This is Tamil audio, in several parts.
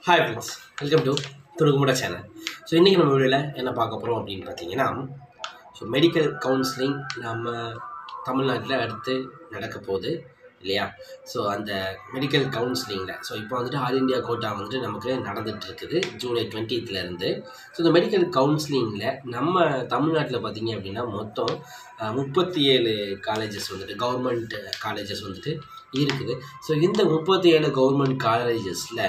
ஹாய் ஃப்ரெண்ட்ஸ் வெல்கம் டு துருகுமுட சேனல் ஸோ இன்றைக்கி நம்ம வீடியோவில் என்ன பார்க்க போகிறோம் அப்படின்னு பார்த்தீங்கன்னா ஸோ மெடிக்கல் கவுன்சிலிங் நம்ம தமிழ்நாட்டில் அடுத்து நடக்க போகுது இல்லையா ஸோ அந்த மெடிக்கல் கவுன்சிலிங்கில் ஸோ இப்போ வந்துட்டு ஆல் இந்தியா கோட்டா வந்துட்டு நமக்கு நடந்துட்டு இருக்குது ஜூலை டுவெண்ட்டீத்துலேருந்து ஸோ இந்த மெடிக்கல் கவுன்சிலிங்கில் நம்ம தமிழ்நாட்டில் பார்த்தீங்க அப்படின்னா மொத்தம் முப்பத்தி ஏழு காலேஜஸ் வந்துட்டு கவர்மெண்ட் காலேஜஸ் வந்துட்டு இருக்குது ஸோ இந்த முப்பத்தி ஏழு கவர்மெண்ட் காலேஜஸில்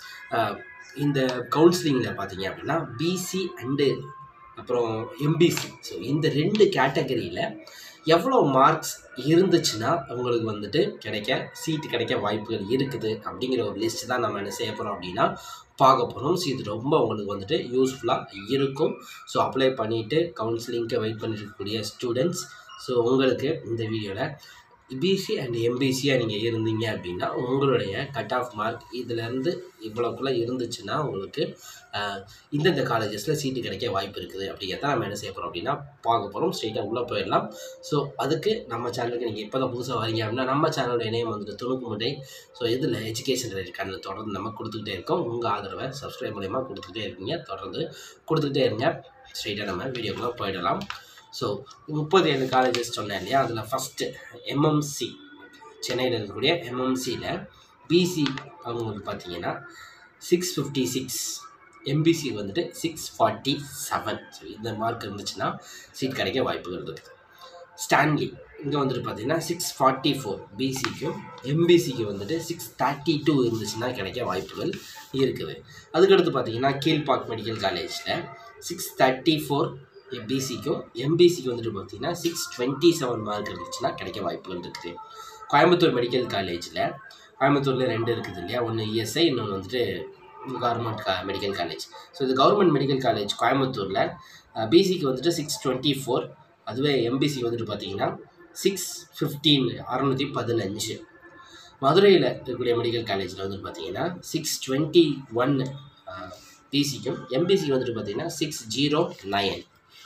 இந்த கவுன்சிலிங்கில் பார்த்தீங்க அப்படின்னா பிசி அண்டு அப்புறம் எம்பிசி ஸோ இந்த ரெண்டு கேட்டகரியில் எவ்வளோ மார்க்ஸ் இருந்துச்சுன்னா உங்களுக்கு வந்துட்டு கிடைக்க சீட்டு கிடைக்க வாய்ப்புகள் இருக்குது அப்படிங்கிற ஒரு லிஸ்ட் தான் நம்ம என்ன செய்ய போகிறோம் அப்படின்னா பார்க்க போகிறோம் ஸோ இது ரொம்ப உங்களுக்கு வந்துட்டு யூஸ்ஃபுல்லாக இருக்கும் ஸோ அப்ளை பண்ணிவிட்டு கவுன்சிலிங்க்கு வெயிட் பண்ணிருக்கக்கூடிய ஸ்டூடெண்ட்ஸ் ஸோ உங்களுக்கு இந்த வீடியோவில் பிசி அண்ட் எம்பிசியாக நீங்கள் இருந்தீங்க அப்படின்னா உங்களுடைய கட் ஆஃப் மார்க் இதிலேருந்து இவ்வளோக்குள்ளே இருந்துச்சுன்னா உங்களுக்கு ஆஹ், இந்தந்த காலேஜஸில் சீட்டு கிடைக்க வாய்ப்பு இருக்குது அப்படிங்கிறத நம்ம என்ன செய்ய போகிறோம் அப்படின்னா பார்க்க போகிறோம் ஸ்ட்ரெயிட்டாக உள்ளே போயிடலாம் ஸோ அதுக்கு நம்ம சேனலுக்கு நீங்கள் இப்போ தான் புதுசாக வரீங்க அப்படின்னா நம்ம சேனலோட நேம் வந்துட்டு துணுக்கு முட்டை ஸோ இதில் எஜுகேஷன் ரிலேட்டட் சேனல் தொடர்ந்து நம்ம கொடுத்துக்கிட்டே இருக்கோம் உங்கள் ஆதரவை சப்ஸ்கிரைப் மூலயமா கொடுத்துக்கிட்டே இருக்கீங்க தொடர்ந்து கொடுத்துக்கிட்டே இருங்க ஸ்ட்ரெயிட்டாக நம்ம வீடியோக்குள்ளே போயிடலாம் ஸோ முப்பது ஏழு காலேஜஸ் சொன்னேன் இல்லையா அதில் ஃபஸ்ட்டு எம்எம்சி சென்னையில் இருக்கக்கூடிய எம்எம்சியில் பிசி அவங்களுக்கு பார்த்தீங்கன்னா சிக்ஸ் ஃபிஃப்டி சிக்ஸ் எம்பிசி வந்துட்டு சிக்ஸ் ஃபார்ட்டி செவன் ஸோ இந்த மார்க் இருந்துச்சுன்னா சீட் கிடைக்க வாய்ப்புகள் இருக்குது ஸ்டான்லி இங்கே வந்துட்டு பார்த்தீங்கன்னா சிக்ஸ் ஃபார்ட்டி ஃபோர் பிசிக்கும் எம்பிசிக்கு வந்துட்டு சிக்ஸ் தேர்ட்டி டூ இருந்துச்சுன்னா கிடைக்க வாய்ப்புகள் இருக்குது அதுக்கடுத்து பார்த்தீங்கன்னா கீழ்பாக் மெடிக்கல் காலேஜில் சிக்ஸ் தேர்ட்டி ஃபோர் பிசிக்கும் எம்பிசிக்கு வந்துட்டு பார்த்தீங்கன்னா சிக்ஸ் டுவெண்ட்டி செவன் மார்க் இருந்துச்சுன்னா கிடைக்க வாய்ப்புகள் இருக்குது கோயம்புத்தூர் மெடிக்கல் காலேஜில் கோயம்புத்தூரில் ரெண்டு இருக்குது இல்லையா ஒன்று இஎஸ்ஐ இன்னொன்று வந்துட்டு கவர்மெண்ட் கா மெடிக்கல் காலேஜ் ஸோ இது கவர்மெண்ட் மெடிக்கல் காலேஜ் கோயம்புத்தூரில் பிசிக்கு வந்துட்டு சிக்ஸ் டுவெண்ட்டி ஃபோர் அதுவே எம்பிசிக்கு வந்துட்டு பார்த்தீங்கன்னா சிக்ஸ் ஃபிஃப்டீன் அறநூற்றி பதினஞ்சு மதுரையில் இருக்கக்கூடிய மெடிக்கல் காலேஜில் வந்துட்டு பார்த்தீங்கன்னா சிக்ஸ் டுவெண்ட்டி ஒன் பிசிக்கும் எம்பிசிக்கு வந்துட்டு பார்த்தீங்கன்னா சிக்ஸ் ஜீரோ நைன்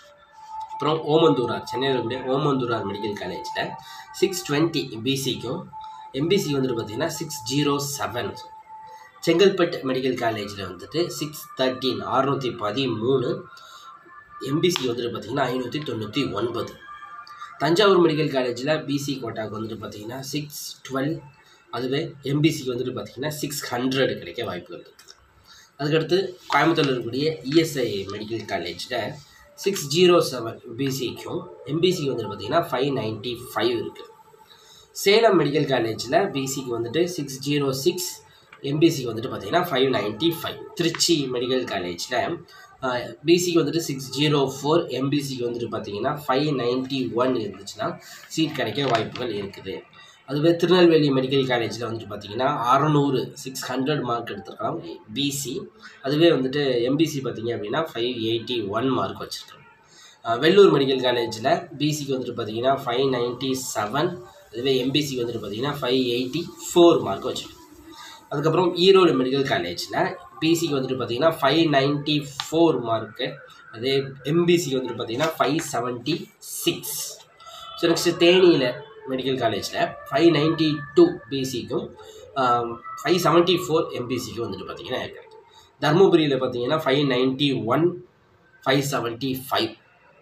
அப்புறம் ஓமந்தூரார் சென்னையில் இருக்கக்கூடிய ஓமந்தூரார் மெடிக்கல் காலேஜில் சிக்ஸ் டுவெண்ட்டி பிசிக்கும் எம்பிசி வந்துட்டு பார்த்தீங்கன்னா six zero seven Chengalpattu medical காலேஜில் வந்துட்டு சிக்ஸ் தேர்ட்டீன் அறுநூற்றி பதிமூணு எம்பிசி வந்துட்டு பார்த்தீங்கன்னா ஐநூற்றி தொண்ணூற்றி ஒன்பது தஞ்சாவூர் மெடிக்கல் காலேஜில் பிசி கோட்டாக்கு வந்துட்டு பார்த்தீங்கன்னா சிக்ஸ் டுவெல் அதுவே எம்பிசிக்கு வந்துட்டு பார்த்தீங்கன்னா சிக்ஸ் ஹண்ட்ரட் கிடைக்க வாய்ப்புகள் இருக்குது அதுக்கடுத்து கோயம்புத்தூரில் இருக்கக்கூடிய இஎஸ்ஐ மெடிக்கல் காலேஜில் சிக்ஸ் ஜீரோ செவன் பிசிக்கும் எம்பிசிக்கு வந்துட்டு பார்த்தீங்கன்னா ஃபைவ் நைன்ட்டி ஃபைவ் இருக்குது சேலம் மெடிக்கல் காலேஜில் பிசிக்கு வந்துட்டு சிக்ஸ் ஜீரோ சிக்ஸ் எம்பிசிக்கு வந்துட்டு பார்த்தீங்கன்னா five ninety five Trichy medical காலேஜில் பிசிக்கு வந்துட்டு சிக்ஸ் ஜீரோ ஃபோர் எம்பிசிக்கு வந்துட்டு பார்த்தீங்கன்னா ஃபைவ் நைன்ட்டி ஒன் இருந்துச்சுன்னா சீட் கிடைக்க வாய்ப்புகள் இருக்குது அதுவே திருநெல்வேலி மெடிக்கல் காலேஜில் வந்துட்டு பார்த்தீங்கன்னா அறநூறு சிக்ஸ் ஹண்ட்ரட் மார்க் எடுத்துருக்கலாம் பிசி அதுவே வந்துட்டு எம்பிசி பார்த்தீங்க அப்படின்னா ஃபைவ் எயிட்டி ஒன் மார்க் வச்சுருக்கோம் வெள்ளூர் மெடிக்கல் காலேஜில் பிசிக்கு வந்துட்டு பார்த்தீங்கன்னா ஃபைவ் நைன்ட்டி செவன் அதுவே எம்பிசிக்கு வந்துட்டு பார்த்தீங்கன்னா ஃபைவ் எயிட்டி ஃபோர் மார்க் வச்சுருக்கோம் அதுக்கப்புறம் ஈரோடு மெடிக்கல் காலேஜில் பிசிக்கு வந்துட்டு பார்த்தீங்கன்னா ஃபைவ் நைன்ட்டி ஃபோர் மார்க்கு அதே எம்பிசிக்கு வந்துட்டு பார்த்தீங்கன்னா five seventy six so next தேனியில் மெடிக்கல் காலேஜில் ஃபைவ் நைன்ட்டி டூ பிசிக்கும் ஃபைவ் செவன்ட்டி ஃபோர் எம்பிசிக்கும் வந்துட்டு பார்த்தீங்கன்னா கிடைக்கும் தருமபுரியில் பார்த்தீங்கன்னா five ninety one five seventy five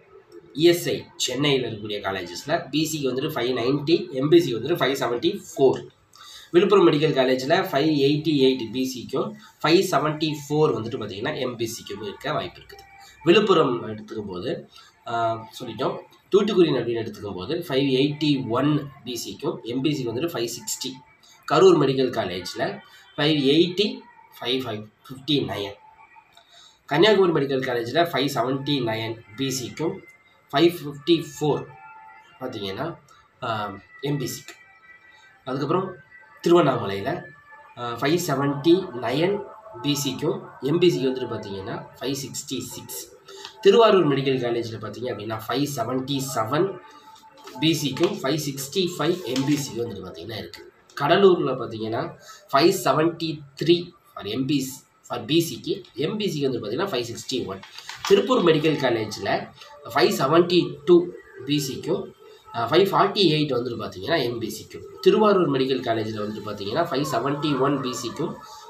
ESI சென்னையில் இருக்கக்கூடிய காலேஜஸில் பிசிக்கு வந்துட்டு ஃபைவ் நைன்ட்டி எம்பிசிக்கு வந்துட்டு five seventy four Viluppuram medical காலேஜில் ஃபைவ் எயிட்டி எயிட் பிசிக்கும் ஃபைவ் செவன்ட்டி ஃபோர் வந்துட்டு பார்த்தீங்கன்னா எம்பிசிக்கும் இருக்க வாய்ப்பு இருக்குது விழுப்புரம் எடுத்துக்கும் போது ஆஹ், சொல்லிட்டோம் தூத்துக்குடி அப்படின்னு எடுத்துக்கும் போது ஃபைவ் எயிட்டி ஒன் பிசிக்கும் எம்பிசிக்கு வந்துட்டு ஃபைவ் சிக்ஸ்டி கரூர் மெடிக்கல் காலேஜில் five eighty five five fifty nine Kanniyakumari medical காலேஜில் ஃபைவ் செவன்ட்டி நைன் பிசிக்கும் ஃபைவ் ஃபிஃப்டி ஃபோர் பார்த்தீங்கன்னா எம்பிசிக்கு அதுக்கப்புறம் திருவண்ணாமலையில் ஃபைவ் செவன்ட்டி நைன் பிசிக்கும் எம்பிசிக்கு வந்துட்டு பார்த்தீங்கன்னா five sixty six Thiruvarur medical காலேஜில் பார்த்தீங்க அப்படின்னா ஃபைவ் செவன்ட்டி செவன் பிசிக்கும் ஃபைவ் சிக்ஸ்டி ஃபைவ் எம்பிசிக்கும் வந்துட்டு பார்த்தீங்கன்னா இருக்குது கடலூரில் பார்த்தீங்கன்னா five seventy three for MBC for பிசிக்கு எம்பிசிக்கு வந்து பார்த்தீங்கன்னா five sixty one Tiruppur medical காலேஜில் ஃபைவ் செவன்ட்டி டூ பிசிக்கும் ஃபைவ் ஃபார்ட்டி எயிட் வந்துட்டு பார்த்தீங்கன்னா எம்பிசிக்கும் திருவாரூர் மெடிக்கல் காலேஜில் வந்துட்டு பார்த்தீங்கன்னா ஃபைவ் செவன்ட்டி ஒன் பிசிக்கும்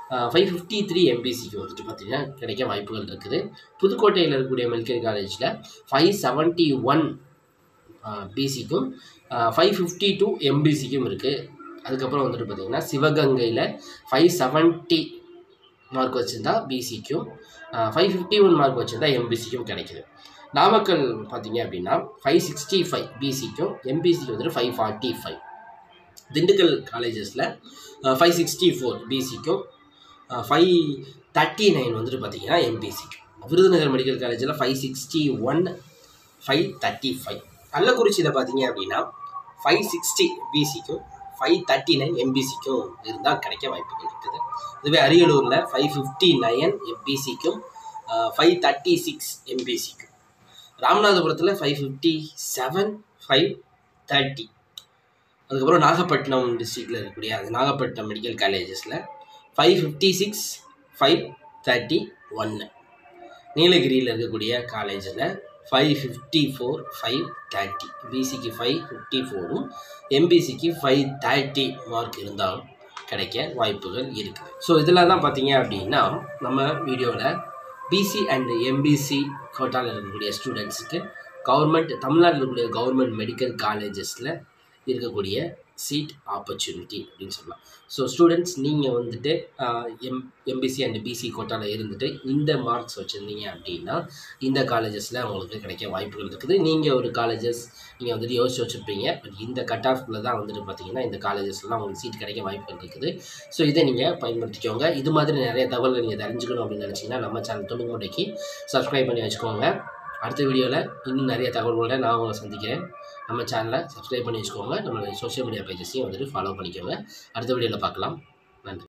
ஃபைவ் ஃபிஃப்டி த்ரீ எம்பிசிக்கு வந்துட்டு பார்த்தீங்கன்னா கிடைக்க வாய்ப்புகள் இருக்குது புதுக்கோட்டையில் இருக்கக்கூடிய மெடிக்கல் காலேஜில் ஃபைவ் செவன்ட்டி ஒன் பிசிக்கும் ஃபைவ் ஃபிஃப்டி டூ எம்பிசிக்கும் இருக்குது அதுக்கப்புறம் வந்துட்டு பார்த்தீங்கன்னா சிவகங்கையில் ஃபைவ் செவன்ட்டி மார்க் வச்சுருந்தா பிசிக்கும் ஃபைவ் ஃபிஃப்டி ஒன் மார்க் வச்சுருந்தா எம்பிசிக்கும் கிடைக்குது நாமக்கல் பார்த்தீங்க அப்படின்னா ஃபைவ் சிக்ஸ்டி ஃபைவ் பிசிக்கும் எம்பிசிக்கு வந்துட்டு ஃபைவ் ஃபார்ட்டி ஃபைவ் திண்டுக்கல் காலேஜஸில் ஃபைவ் சிக்ஸ்டி ஃபோர் பிசிக்கும் ஃபைவ் தேர்ட்டி நைன் வந்துட்டு பார்த்தீங்கன்னா எம்பிசிக்கும் விருதுநகர் மெடிக்கல் காலேஜில் five sixty one five thirty five கள்ளக்குறிச்சியில் பார்த்தீங்க அப்படின்னா ஃபைவ் சிக்ஸ்டி பிசிக்கும் ஃபைவ் தேர்ட்டி நைன் எம்பிசிக்கும் இருந்தால் கிடைக்க வாய்ப்புகள் இருக்குது இதுவே அரியலூரில் ஃபைவ் ஃபிஃப்டி நைன் எம்பிசிக்கும் ஃபைவ் தேர்ட்டி சிக்ஸ் எம்பிசிக்கும் ராமநாதபுரத்தில் five fifty seven five thirty அதுக்கப்புறம் நாகப்பட்டினம் டிஸ்ட்ரிக்டில் இருக்கக்கூடிய அந்த நாகப்பட்டினம் மெடிக்கல் காலேஜஸில் five fifty six five thirty ஒன்று நீலகிரியில் இருக்கக்கூடிய காலேஜில் five fifty four five thirty பிசிக்கு ஃபைவ் ஃபிஃப்டி ஃபோரும் எம்பிசிக்கு ஃபைவ் தேர்ட்டி மார்க் இருந்தாலும் கிடைக்க வாய்ப்புகள் இருக்குது ஸோ இதெல்லாம் தான் பார்த்தீங்க அப்படின்னா நம்ம வீடியோவில் பிசி அண்ட் எம்பிசி கோட்டாவில் இருக்கக்கூடிய ஸ்டூடெண்ட்ஸுக்கு கவர்மெண்ட் தமிழ்நாட்டில் இருக்கக்கூடிய கவர்மெண்ட் மெடிக்கல் காலேஜஸில் இருக்கக்கூடிய சீட் ஆப்பர்ச்சுனிட்டி அப்படின்னு சொல்லலாம் ஸோ ஸ்டூடெண்ட்ஸ் நீங்கள் வந்துட்டு எம் எம்பிசி அண்ட் பிசி கோட்டாவில் இருந்துட்டு இந்த மார்க்ஸ் வச்சுருந்தீங்க அப்படின்னா இந்த காலேஜஸில் உங்களுக்கு கிடைக்க வாய்ப்புகள் இருக்குது நீங்கள் ஒரு காலேஜஸ் நீங்கள் வந்துட்டு யோசிச்சு வச்சுருப்பீங்க பட் இந்த கட் ஆஃபில் தான் வந்துட்டு பார்த்தீங்கன்னா இந்த காலேஜஸ்லாம் உங்களுக்கு சீட் கிடைக்க வாய்ப்புகள் இருக்குது ஸோ இதை நீங்கள் பயன்படுத்திக்கோங்க இது மாதிரி நிறைய தகவல்கள் நீங்கள் தெரிஞ்சுக்கணும் அப்படின்னு நினச்சிங்கன்னா நம்ம சேனல் தொண்ணூறு முறைக்கு சப்ஸ்கிரைப் பண்ணி வச்சுக்கோங்க அடுத்த வீடியோவில் இன்னும் நிறைய தகவல்களோட நான் உங்களை சந்திக்கிறேன் நம்ம சேனலை சப்ஸ்கிரைப் பண்ணி வச்சுக்கோங்க நம்மளுடைய சோஷியல் மீடியா பேஜஸையும் வந்துட்டு ஃபாலோ பண்ணிக்கோங்க அடுத்த வீடியோவில் பார்க்கலாம் நன்றி